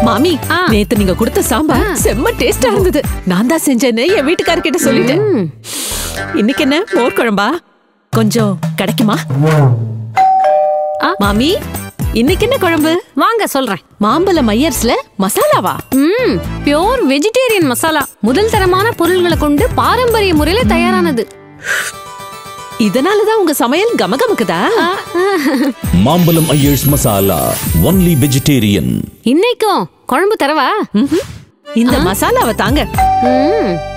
மாமி ஆ. நேத்து நீங்க கொடுத்த சாம்பார் செம்ம டேஸ்டா இருந்தது நான் தான் செஞ்சேன்னு என் வீட்டுக்காரர்கிட்ட சொல்லிட்டேன் ம். இன்னைக்கு என்ன மோர் குழம்பா கொஞ்சம் கிடைக்குமா ஆ. மாமி இன்னைக்கு என்ன குழம்பு வாங்க சொல்றேன் மாம்பழ மையர்ஸ்ல மசாலாவா ம் பியோர் வெஜிடேரியன் மசாலா முதல் தரமான பொருள்களை கொண்டு பாரம்பரிய முறையில தயாரானது இதனாலதான் உங்க சமையல் கமகமக்குதா மாம்பலம் ஐயர்ஸ் மசாலா ஒன்லி வெஜிடேரியன் இன்னைக்கும் குழம்பு தரவா ம்ஹும். இந்த மசாலாவை தாங்க ம்